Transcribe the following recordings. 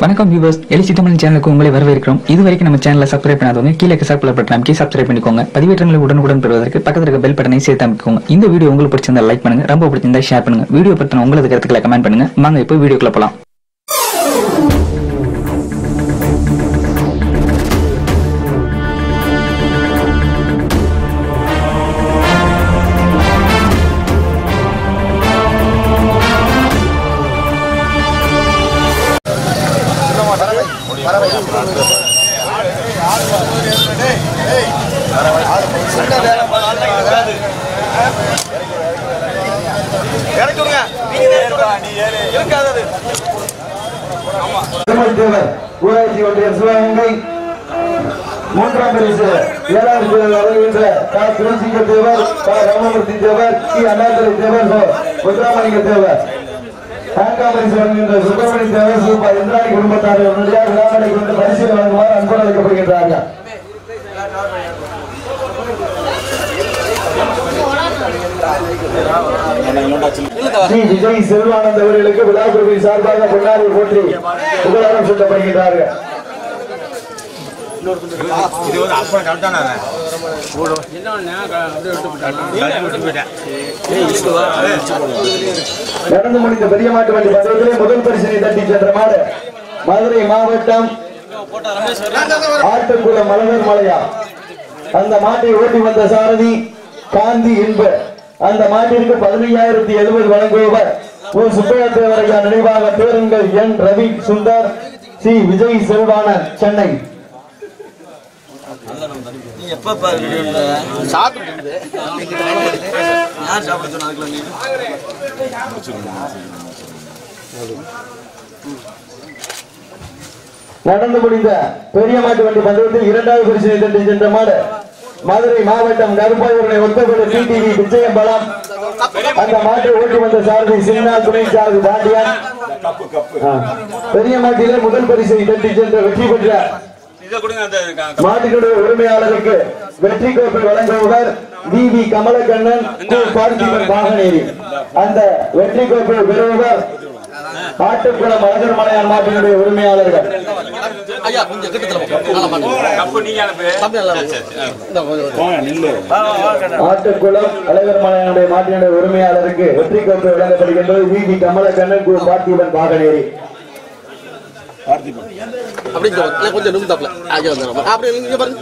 வணக்கம் வியூவர்ஸ் எலிசி தமிழ் சேனலுக்கு உங்களை வரவேற்கிறோம் இது வரைக்கும் நம்ம சேனலை சப்ஸ்கிரைப் பண்ணாதவங்க கீழே சப்ஸ்கிரைப் பட்டன் அமைக்கி சப்ஸ்கிரைப் பண்ணிக்கோங்க பதிவேற்றங்களை உடனுக்குடன் பெறுவதற்கு பக்கத்தில் இருக்க பெல் பட்டனை சேர்த்து அமைக்கோங்க இந்த வீடியோ உங்களுக்கு பிடிச்சிருந்தா லைக் பண்ணுங்க ரொம்ப பிடிச்சிருந்தா ஷேர் பண்ணுங்க வீடியோ பத்தின உங்களது கருத்துக்களை கமெண்ட் பண்ணுங்க வாங்க இப்போ வீடியோக்குள்ள போலாம் இறக்கி விடுங்க நீங்க இருக்காது அது பெருமாள் தேவர் ஊராட்சி ஒன்றிய சிவகங்கை மூன்றாம் பரிசு ஏழாவது தேவர் வருகின்ற கா துளசிங்க தேவர் கா ராமமூர்த்தி தேவர் கி அண்ணாதுரை தேவர் சோ முத்துராமலிங்க தேவர் நான்காம் பரிசு வருகின்ற சுப்பிரமணிய தேவர் சூப்பா இந்திராணி குடும்பத்தாரர்களுடைய விழாமலை கொண்டு பரிசு வழங்குமாறு அன்போடு அழைக்கப்படுகின்றார்கள் ஸ்ரீ விஜய் செல்வானந்த் அவர்களுக்கு விழா குழுவின் சார்பாக பொன்னாரி போற்றி புகழாரம் சொல்லப்படுகின்றார்கள் இது வந்து அப்புறம் கரெக்டான நடந்து முடிந்த பெரிய மாட்டு வண்டி பந்தயத்திலே முதல் பரிசினை தட்டி சென்ற மாடு மதுரை மாவட்டம் ஆட்டுக்குளம் மலர் மலையா அந்த மாட்டை ஓட்டி வந்த சாரதி காந்தி என்ப அந்த மாட்டிற்கு பதினையாயிரத்தி எழுபது வழங்குபவர் ஓ சுப்பையா தேவரையா நினைவாக பேருங்கள் என் ரவி சுந்தர் சி விஜய் செல்வாணன் சென்னை நடந்து முடிந்த பெரிய மாட்டு வண்டி பந்தயத்தில் இரண்டாவது பரிசினை தட்டி சென்ற மாடு மதுரை மாவட்டம் கருப்பாயூரனை ஒத்தப்படு டிடிவி விஜயம்பலம் அந்த மாட்டை ஓட்டி வந்த சாரதி சின்ன துணை சாரதி பாண்டியன் ஆ. பெரிய மாட்டிலே முதல் பரிசை தட்டி சென்ற வெற்றி பெற்ற இதை கொடுங்க அந்த மாட்டினுடைய உரிமையாளருக்கு வெற்றி கோப்பை வழங்குபவர் வி வி கமலக்கண்ணன் கு. பார்த்திபன் வாகனேரி அந்த வெற்றி கோப்பை பெறுபவர் ஆட்டுக்குளம் அழகர் மலையான் மாட்டினுடைய உரிமையாளர்கள் ஐயா கொஞ்சம் கிட்டத்துல போ. நல்லா பாருங்க. கப்பு நீங்க அனுப்பு தம்பி நல்லா பாருங்க. இந்த கொஞ்சம் ஆட்டுக்குளம் அழகர் மலையானுடைய மாட்டினுடைய உரிமையாளருக்கு வெற்றி கோப்பை வழங்கப்படுகின்றது வி வி கமலக்கண்ணன் கு. பார்த்திபன் வாகனேரி அப்படி இங்க வாங்க. கொஞ்சம் நிமிந்தாப்ல ஐயா வந்துடுறோம் அப்படி இங்க பாருங்க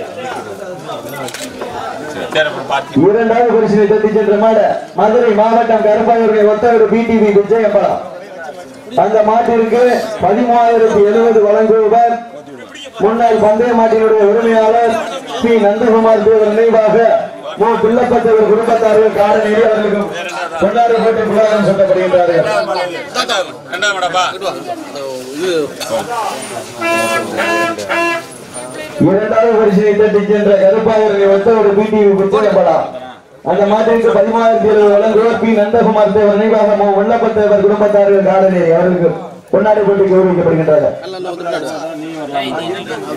சரி அப்புறம் பார்த்து இரண்டாவது பரிசினை தட்டி சென்ற மாட மதுரை மாவட்டம் கருப்பாயூருடைய ஒத்தவர் பிடிவி விஜயம்பலம் அந்த மாட்டிற்கு பதிமூவாயிரத்தி எழுபது வழங்குபவர் முன்னாள் பந்தய மாட்டினுடைய உரிமையாளர் பி நந்தகுமார் தேவர் நினைவாக மு பிள்ளப்பட்டவர் குடும்பத்தார்கள் காரணி அவர்களுக்கு கொண்டாடி போட்டி புகாரம் சொல்லப்படுகின்றார்கள் ரெண்டாம் மேடப்பா இங்கிட்டு வாங்க. அந்த இது இரண்டாவது பரிசினை தட்டி சென்ற கருப்பாயூரை ஒத்தவர் பிடிவி விஜயம்பலம் அந்த மாட்டிற்கு பதிமூவாயிரத்தி எழுபது வழங்குவோர் பி நந்தகுமார் தேவர் நினைவாக மு வெள்ளப்பட்டவர் குடும்பத்தார்கள் காரணி அவர்களுக்கு கொண்டாடி போட்டி கௌரவிக்கப்படுகின்றார்கள் எல்லாம் இன்னும் வந்து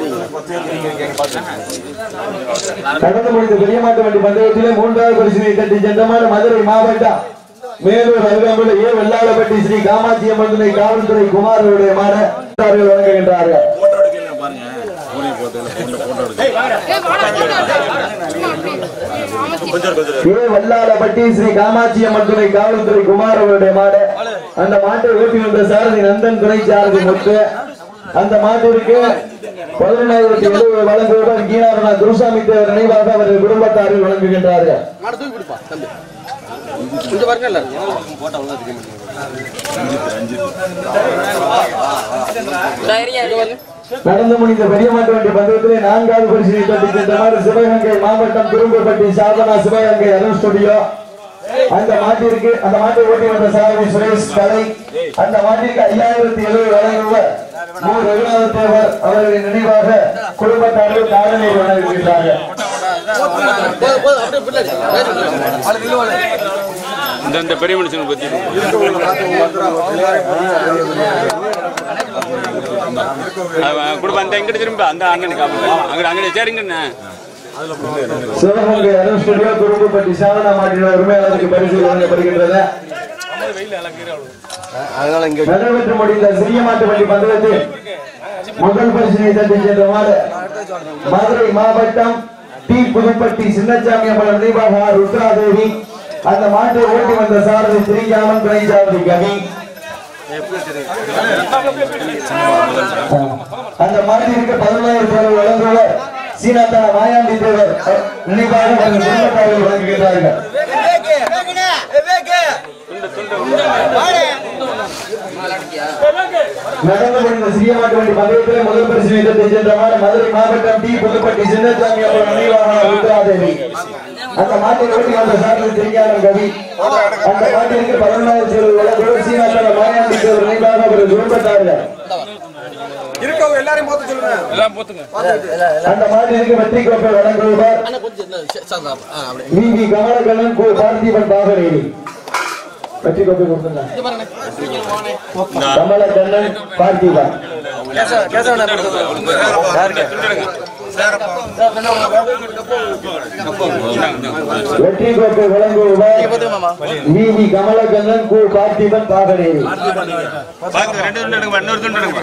கடந்து முடிந்த பெரிய மாட்டு வண்டி பந்தயத்திலே மூன்றாவது பரிசினை தட்டி சென்றமான மதுரை மாவட்டம் மேலூர் அருகாமையில் ஏ வெள்ளாளப்பட்டி ஸ்ரீ காமாட்சி அம்மன் துணை காவல்துறை குமாரருடைய மாட அவர்கள் வழங்குகின்றார்கள் ஏ வெள்ளாளப்பட்டி ஸ்ரீ காமாட்சி அம்மன் துணை காவல்துறை குமாரருடைய மாடு அந்த மாட்டை ஓட்டி வந்த சாரதி நந்தன் துணை சாரதி முத்து அந்த மாட்டிற்கு பதினெண்ணாயிரத்தி எழுபது வழங்குவவர் கீனாரணா குருசாமி தேவர் நினைவாக அவரது குடும்பத்தாரில் வழங்குகின்றார்கள் மாடு தூக்கி பிடிப்பா தம்பி கொஞ்சம் பாருங்க எல்லாரும் இங்க பாருங்க நடந்து முடிந்த பெரிய மாட்டு வண்டி பந்தயத்திலே நான்காவது பரிசினை தட்டி சென்றவாறு சிவகங்கை மாவட்டம் திரும்பப்பட்டி சாதனா சிவகங்கை அருண் ஸ்டுடியோ அந்த மாட்டிற்கு அந்த மாட்டை ஓட்டி வந்த சாரதி சுரேஷ் கலை அந்த மாட்டிற்கு ஐயாயிரத்தி எழுபது வழங்குவர் மு ரகுநாத தேவர் அவர்களின் நினைவாக குடும்பத்தார்கள் காதலை வழங்குகின்றார்கள் போதும் போதும் அப்படியே பின்னாடி இந்த இந்த பெரிய மனுஷனுக்கு பத்தி கொடுப்பா அந்த எங்கிட்ட திரும்ப அந்த அண்ணனுக்கு அங்கே அங்கே சரிங்கண்ணே சிவகங்கை அருண் ஸ்டுடியோ குடும்பப்பட்டி சாதனா மாட்டின உரிமையாளருக்கு பரிசு வழங்கப்படுகின்றது அதனால இங்க நடைபெற்று முடிந்த சிறிய மாட்டு வண்டி பந்தயத்தில் முதல் பரிசினை தட்டி சென்றவாறு மதுரை மாவட்டம் டி புதுப்பட்டி சின்னசாமி அம்மன் நினைவாக ருத்ராதேவி அந்த மாட்டை ஓட்டி வந்த சாரதி திரிகாமன் துணைச்சாரதி கவி அந்த மாட்டிற்கு பதினாயிரம் பேர் வழங்குவர் சீனாத்தா மாயாண்டி தேவர் நினைவாக தங்கள் குடும்பத்தார்கள் வழங்குகிறார்கள் நடந்து முடிந்த சிறிய மாட்டு வண்டி பந்தயத்திலே முதல் பரிசு தட்டி சென்றவாறு மதுரை மாவட்டம் டி புதுப்பட்டி சின்னசாமி அம்மன் நினைவாக ருத்ராதேவி அந்த மாட்டை ஓட்டி வந்த சாரதி திரிகாமன் கவி அந்த மாட்டிற்கு பதினாயிரம் பேர் வழங்குவர் சீனாத்தா மாயாண்டி தேவர் நினைவாக அவர்கள் குடும்பத்தார்கள் எல்லாம் போத்துங்க அந்த மாட்டிற்கு வெற்றி கோப்பை வழங்குவார் ஆனா கொஞ்சம் இந்த ச- சார் ஆ, அப்படி வி வி கமலக்கண்ணன் கு பார்த்திபன் பாகரேரி வெற்றி கோப்பை கொடுத்துங்க இங்க பாருங்க கமலக்கண்ணன் பார்த்திபன் வெற்றி கோப்பை வழங்குவார் வி வி கமலக்கண்ணன் கு பார்த்திபன் பாகரேரி பாத்து ரெண்டு துண்டு எடுங்க இன்னொரு துண்டு எடுங்க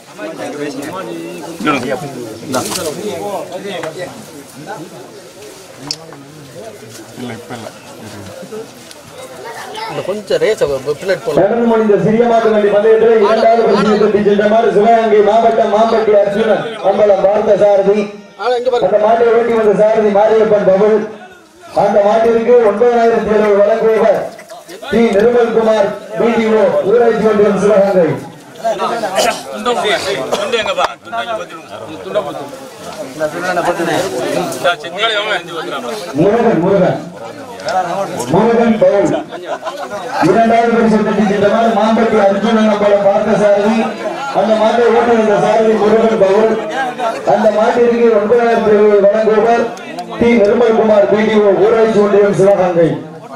இந்த கொஞ்சம் ரேஸ் பிளேட் போல நடந்து முடிந்த சிறிய மாட்டு வண்டி பந்தயத்தில் இரண்டாவது பரிசு தட்டி சென்றமாறு சிவகங்கை மாவட்டம் மாம்பட்டி அர்ஜுனன் அம்பலம் பார்த்த சாரதி ஆனா இங்க பாருங்க அந்த மாட்டை ஓட்டி வந்த சாரதி மாரியப்பன் பபுல் அந்த மாட்டிற்கு ஒன்பதாயிரத்தி ஏழு வழங்குவர் டி நிர்மல்குமார் பிடிஓ ஊராட்சி ஒன்றியம் சிவகங்கை துண்டு எங்கப்பா துண்டை போத்துங்க செஞ்சாலே எவ்வளோ அஞ்சு வந்துடுறாங்க முருகன் முருகன் முருகன் பவுல் இரண்டாவது பரிசு தட்டி சென்றவர் மாம்பட்டி அர்ஜுனன் அம்பலம் பார்த்த சாரதி அந்த மாட்டை ஓட்டி வந்த சாரதி முருகன் பவுல் அந்த மாட்டிற்கு ஒன்பதாயிரத்தி ஏழு வழங்குவர் டி நிர்மல்குமார் பிடிஓ ஊராட்சி ஒன்றியம் சிவகங்கை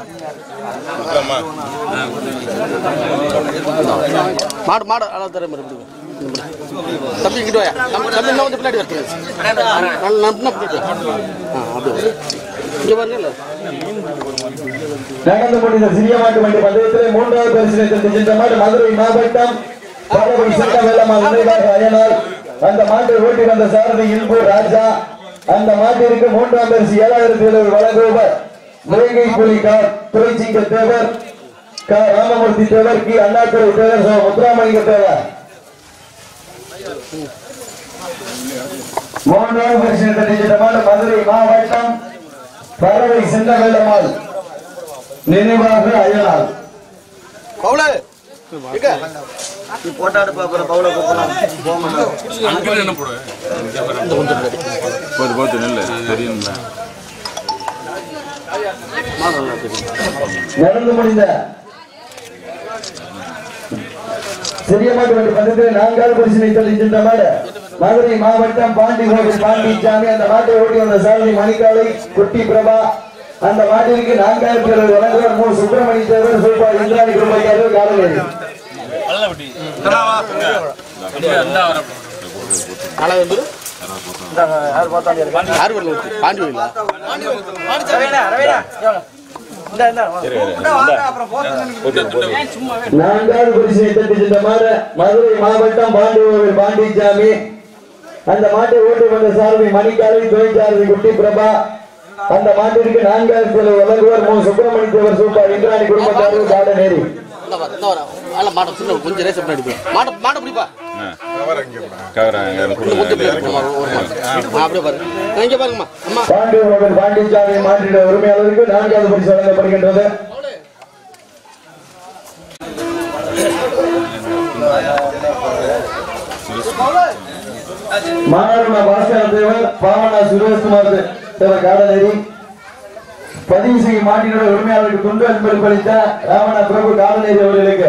மாடு மாடு அதான் தர மாதிரி தம்பி இங்கிட்டு வாயா தம்பி தம்பி இன்னும் வந்து பின்னாடி வரட்டு நான் நான் பின்ன பின்னாடி வா. ஆ அப்படியே இங்க பாருங்க இல்ல நடந்து முடிந்த சிறிய மாட்டு வண்டி பந்தயத்திலே மூன்றாவது பரிசினை தட்டி சென்ற மாடு மதுரை மாவட்டம் பறவை சட்ட வேலம்மா நினைவாக அயனால் அந்த மாட்டை ஓட்டி வந்த சாரதி இன்பு ராஜா அந்த மாட்டிற்கு மூன்றாம் பரிசு ஏழாயிரத்தி ஏழு வழங்குவர் முருங்கை புலிகார் துறைச்சிங்க தேவர் க ராமமூர்த்தி தேவர் கி அண்ணாதுரை தேவர் சோ முத்துராமலிங்க தேவர் மூன்றாவது பரிசினை தட்டி சென்ற மாடு மதுரை மாவட்டம் பறவை சின்ன வேலம்மாள் நினைவாக அயனால் பவுல எங்க அங்கிள் என்ன போடுவேன் போது போது நெல் தெரியுங்களா மாடு நல்லா தெரியும் நடந்து முடிந்த சிறிய மாட்டு வண்டி பந்தயத்தில் நான்காவது பரிசினை தள்ளி சென்ற மாடு மதுரை மாவட்டம் பாண்டி கோவில் பாண்டிச்சாமி அந்த மாட்டை ஓட்டி வந்த சாரதி மணிக்காலை குட்டி பிரபா அந்த மாட்டிற்கு நான்காயிரத்தி இருபது வழங்குவர் மு சுப்பிரமணிய தேவர் சூப்பா இந்திராணி குடும்பத்தார்கள் காலவேலி நாளா வந்து யார் வரல பாண்டி வரல நான்காவது பரிசினை தட்டி சென்ற மாடு மதுரை மாவட்டம் பாண்டி கோவில் பாண்டிச்சாமி அந்த மாட்டை ஓட்டி வந்த சாரதி மணிக்காலை துணை சாரதி குட்டி பிரபா அந்த மாட்டிற்கு நான்காயிரத்தி ஏழு வழங்குவர் மு சுப்பிரமணிய தேவர் சூப்பா இந்திராணி குடும்பத்தார்கள் காடநேரி இந்த வர இந்த வர அல்ல மாட்டை சின்ன கொஞ்சம் ரேஸ் பின்னாடி போய் மாட்டை மாட்டை பிடிப்பா கவரா இன்னும் கொஞ்சம் பின்னாடி போமா ஒரு மாடு ஆ, அப்படியே பாரு நான் இங்க பாருங்கம்மா அம்மா பாண்டி கோவில் பாண்டிச்சாமி மாட்டிட உரிமையாளருக்கு நான்காவது பரிசு வழங்கப்படுகின்றது மாணவர்மா பாஸ்கர தேவர் பாவனா சுரேஷ்குமார் தேவர் காடநேரி பதிவு செய்யும் மாட்டினோட உரிமையாளருக்கு துண்டு அன்பளிப்பு அளித்த ராமணா பிரபு காடநேரி அவர்களுக்கு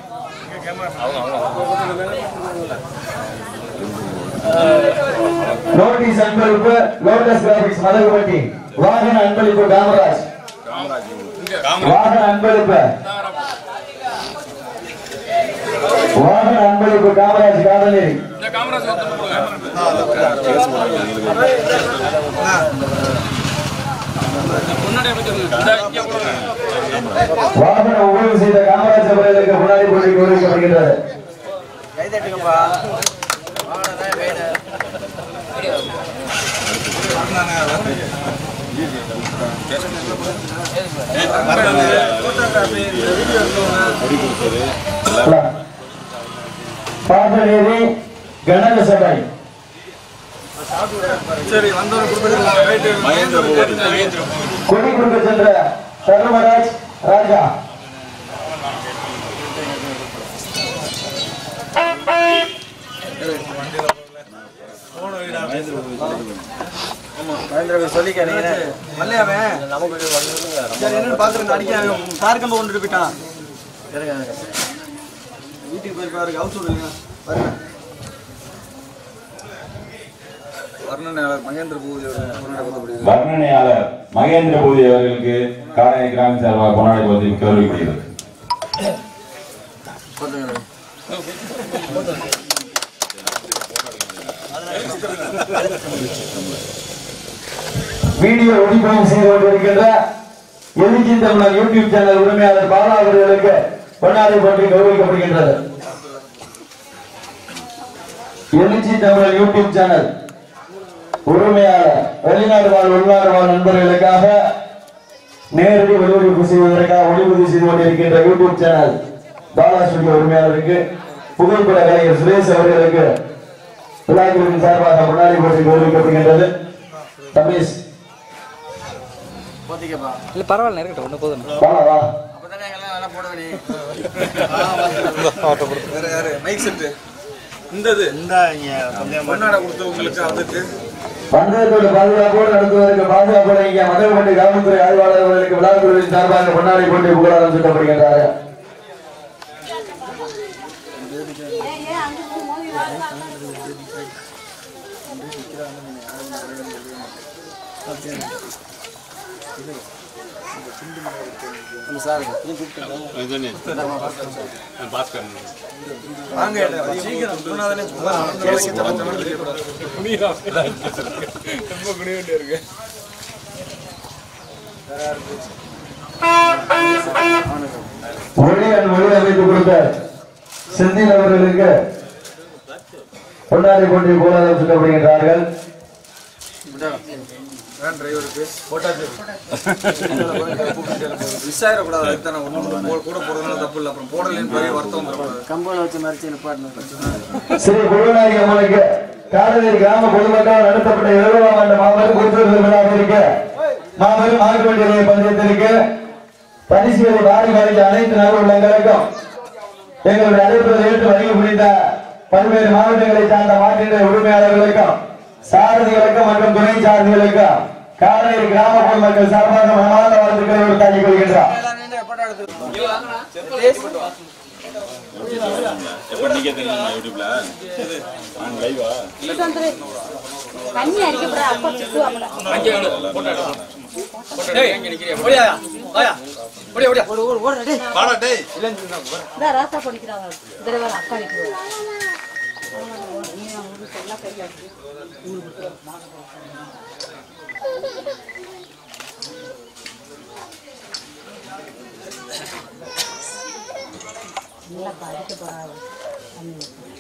நோட்டீஸ் அன்பளிப்பு லோட்டஸ் கிராபிக்ஸ் மதகுபட்டி வாகன அன்பளிப்பு காமராஜ் வாகன அன்பளிப்பு வாகன அன்பளிப்பு காமராஜ் காதலேரி இந்த காமராஜ் ஒருத்தர் கொடுங்க. வாகன உபயோகம் செய்த காமராஜர் அவர்களுக்கு முன்னாடி போட்டி கௌரவிக்கப்படுகின்றது பாபநேரி கணக சபை கொடி கொடுக்க சென்ற தர்மராஜ் ராஜா வர்ணனையாளர் மகேந்திர பூதி அவர்களுக்கு காரணி கிராம சார்பாக கொண்டாடி போது கௌரவிக்கப்படுகிறது வீடியோ ஒளிப்பதிவு செய்து கொண்டிருக்கின்ற எழுச்சி தமிழர் யூடியூப் சேனல் உரிமையாளர் பாலா அவர்களுக்கு பொன்னாடை போட்டி கௌரவிக்கப்படுகின்றது எழுச்சி தமிழர் யூடியூப் சேனல் உரிமையாளர் வெளிநாடு வாழ் உள்நாடு வாழ் நண்பர்களுக்காக நேரடி ஒளிபரப்பு செய்வதற்காக ஒளிபதிவு செய்து கொண்டிருக்கின்ற யூடியூப் சேனல் பாலா ஸ்டுடியோ உரிமையாளருக்கு புகைப்பட கலைஞர் சுரேஷ் அவர்களுக்கு விழாக்குழுவின் சார்பாக முன்னாடி போட்டி கௌரவிக்கப்படுகின்றது ரமேஷ் இல்ல பரவாயில்ல இருக்கட்டும் ஒண்ணு போதும் வா வா வேற யாரு மைக் செட்டு இந்தது பொன்னாடை கொடுத்தவங்களுக்கு வந்துட்டு பந்தயத்தோடு பாதுகாப்போடு நடத்துவதற்கு பாதுகாப்போடு இங்கே மதகுபட்டி காவல்துறை ஆய்வாளர் அவர்களுக்கு விழாக்குழுவின் சார்பாக பொன்னாடி போட்டி புகழாரம் சுட்டப்படுகின்றார்கள் பாஸ்கர் வாங்க சீக்கிரம் சொன்னாதானே சும்மா ரொம்ப குனிய வேண்டிய இருக்கு ஒளியன் ஒளி அமைத்து கொடுத்த செந்தில் அவர்களுக்கு பொன்னாடி போட்டி புகழாரம் சுட்டப்படுகின்றார்கள் வேன் டிரைவருக்கு போட்டாச்சு மிஸ் ஆயிடக்கூடாது அதுதானே ஒன்று கூட போடுறதுனால தப்பு இல்லை அப்புறம் போடலன்னு பெரிய வருத்தம் வந்துடக்கூடாது ஸ்ரீ குருநாயகி அம்மனுக்கு காலநீர் கிராம பொதுமக்கள் நடத்தப்பட்ட இருபதாம் ஆண்டு மாபெரும் கூட்டுறவு விழாவிற்கு மாபெரும் மார்க் வண்டியை பந்தயத்திற்கு பரிசுகளை வாரி வாரிக்க அனைத்து நல உள்ளங்களுக்கும் எங்களுடைய அழைப்பதை ஏற்று வருகை புரிந்த பல்வேறு மாவட்டங்களை சார்ந்த மாற்றின உரிமையாளர்களுக்கும் சாரதிகளுக்கும் மற்றும் துணை சாரதிகளுக்கும் காலநீர் கிராம பொதுமக்கள் சார்பாக மனமார்ந்த வாழ்த்துக்களை தாக்கிக் கொள்கின்றார் எப்ப நீங்க தெரியுமா யூடியூப்ல நான் லைவா தண்ணி அடிக்கப்பட அப்பா திட்டுவாங்க இந்த ராசா படிக்கிறாங்க இந்த அக்கா நிற்கிறாங்க நல்லா படிக்க போறாங்க